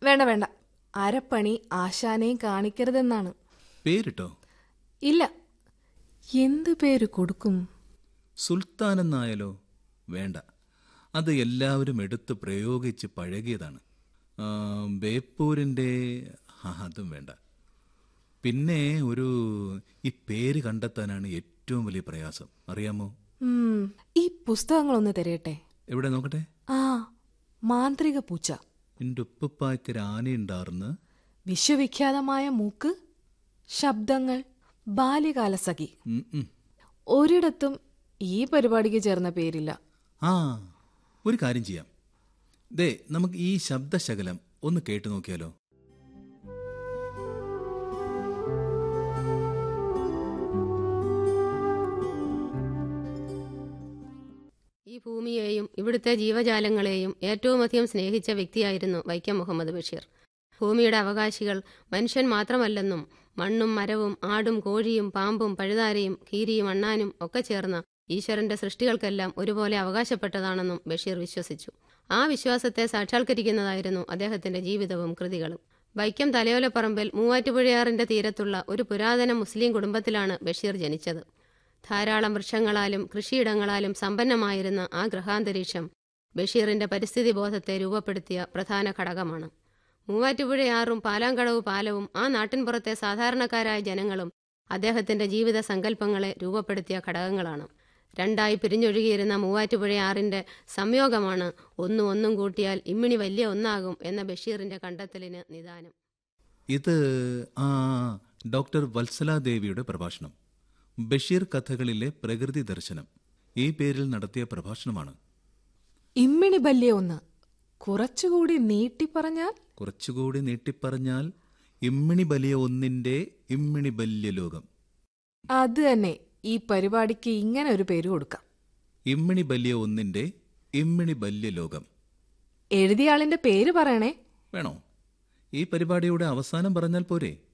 വേണ്ട വേണ്ട അരപ്പണി ആശാനെയും കാണിക്കരുതെന്നാണ് പേരിട്ടോ ഇല്ല എന്ത് പേര് കൊടുക്കും സുൽത്താൻ എന്നായാലോ വേണ്ട അത് എല്ലാവരും എടുത്ത് പ്രയോഗിച്ച് പഴകിയതാണ് ആ, ബേപ്പൂരിൻ്റെ ആ, അതും വേണ്ട പിന്നെ ഒരു ഈ പേര് കണ്ടെത്താനാണ് ഏറ്റവും വലിയ പ്രയാസം അറിയാമോ ഉം, ഈ പുസ്തകങ്ങളൊന്ന് തരയട്ടെ എവിടെ നോക്കട്ടെ ആ മാന്ത്രിക പൂച്ച എൻ്റെ ഉപ്പുപ്പായ്ക്കൊരു ആനയുണ്ടാർന്ന് വിശ്വവിഖ്യാതമായ മൂക്ക് ശബ്ദങ്ങൾ ബാല്യകാലസഖി ഉം, ഉം. ഒരിടത്തും ഈ പരിപാടിക്ക് ചേർന്ന പേരില്ല ആ ഒരു കാര്യം ചെയ്യാം ദേ നമുക്ക് ഈ ശബ്ദശകലം ഒന്ന് കേട്ടു നോക്കിയാലോ ഈ ഭൂമിയെയും ഇവിടുത്തെ ജീവജാലങ്ങളെയും ഏറ്റവുമധികം സ്നേഹിച്ച വ്യക്തിയായിരുന്നു വൈക്കം മുഹമ്മദ് ബഷീർ ഭൂമിയുടെ അവകാശികൾ മനുഷ്യൻ മാത്രമല്ലെന്നും മണ്ണും മരവും ആടും കോഴിയും പാമ്പും പഴുതാരയും കീരിയും അണ്ണാനും ഒക്കെ ചേർന്ന ഈശ്വരന്റെ സൃഷ്ടികൾക്കെല്ലാം ഒരുപോലെ അവകാശപ്പെട്ടതാണെന്നും ബഷീർ വിശ്വസിച്ചു ആ വിശ്വാസത്തെ സാക്ഷാത്കരിക്കുന്നതായിരുന്നു അദ്ദേഹത്തിന്റെ ജീവിതവും കൃതികളും വൈക്കം തലയോലപ്പറമ്പിൽ മൂവാറ്റുപുഴയാറിന്റെ തീരത്തുള്ള ഒരു പുരാതന മുസ്ലിം കുടുംബത്തിലാണ് ബഷീർ ജനിച്ചത് ധാരാളം വൃക്ഷങ്ങളാലും കൃഷിയിടങ്ങളാലും സമ്പന്നമായിരുന്ന ആ ഗൃഹാന്തരീക്ഷം ബഷീറിന്റെ പരിസ്ഥിതി ബോധത്തെ രൂപപ്പെടുത്തിയ പ്രധാന ഘടകമാണ് മൂവാറ്റുപുഴയാറും പാലാങ്കടവ് പാലവും ആ നാട്ടിൻപുറത്തെ സാധാരണക്കാരായ ജനങ്ങളും അദ്ദേഹത്തിന്റെ ജീവിത സങ്കല്പങ്ങളെ രൂപപ്പെടുത്തിയ ഘടകങ്ങളാണ് രണ്ടായി പിരിഞ്ഞൊഴുകിയിരുന്ന മൂവാറ്റുപുഴയാറിന്റെ സംയോഗമാണ് ഒന്നും ഒന്നും കൂട്ടിയാൽ ഇമ്മിണി വലിയ ഒന്നാകും എന്ന ബഷീറിന്റെ കണ്ടെത്തലിന് നിദാനം ഇത് ആ ഡോക്ടർ വത്സലാദേവിയുടെ പ്രഭാഷണം ബഷീർ കഥകളിലെ പ്രകൃതി ദർശനം ഈ പേരിൽ നടത്തിയ പ്രഭാഷണമാണ് ഇമ്മിണി ബല്യ ഒന്ന് കുറച്ചുകൂടി നീട്ടി പറഞ്ഞാൽ കുറച്ചുകൂടി നീട്ടിപ്പറഞ്ഞാൽ ഇമ്മിണി ബലിയ ഒന്നിന്റെ ഇമ്മിണി ബല്യ ലോകം അത് തന്നെ ഈ പരിപാടിക്ക് ഇങ്ങനെ ഒരു പേര് കൊടുക്കാം ഇമ്മിണി ബല്യ ഒന്നിന്റെ ഇമ്മിണി ബല്യ ലോകം എഴുതിയ ആളിന്റെ പേര് പറയണേ വേണോ ഈ പരിപാടിയുടെ അവസാനം പറഞ്ഞാൽ പോരെ